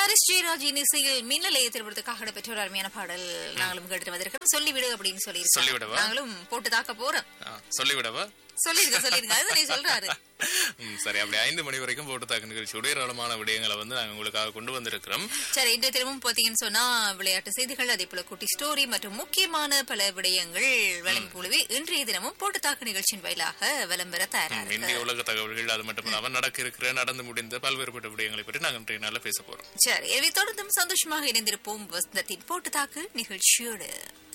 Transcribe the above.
Harris ஜெயராஜின் இசையில் மின்னலைய திருப்பத்துக்காக இடம்பெற்ற ஒரு அருமையான பாடல் நாங்களும் கேட்டு வந்திருக்கோம் சொல்லிவிடு அப்படின்னு சொல்லி சொல்லிவிடவா? நாங்களும் போட்டு தாக்க போறோம் ஆ, சொல்லிவிடவா சொல்லிருங்க சொல்லிருங்க அதுதான் நீ சொல்றாரு ம், சரி அப்படி ஐந்து மணி வரைக்கும் போட்டு தாக்கு நிகழ்ச்சியோட ஏராளமான விடயங்களை வந்து நாங்க உங்களுக்காக கொண்டு வந்திருக்கிறோம் சரி இன்றைய தினமும் பாத்தீங்கன்னு சொன்னா விளையாட்டு செய்திகள் அதே போல குட்டி ஸ்டோரி மற்றும் முக்கியமான பல விடயங்கள் வழங்கி போலவே இன்றைய தினமும் போட்டு தாக்கு நிகழ்ச்சியின் வாயிலாக விளம்பர தயாரா இருக்கு இந்திய உலக தகவல்கள் அது மட்டும் இல்லாம நடக்க இருக்கிற நடந்து முடிந்த பல்வேறுபட்ட விடயங்களை பற்றி நாங்க இன்றைய நாள்ல பேச போறோம் சரி எனவே தொடர்ந்தும் சந்தோஷமாக இணைந்திருப்போம் வசந்தத்தின் போட்டு தாக்கு நிகழ்ச்சியோடு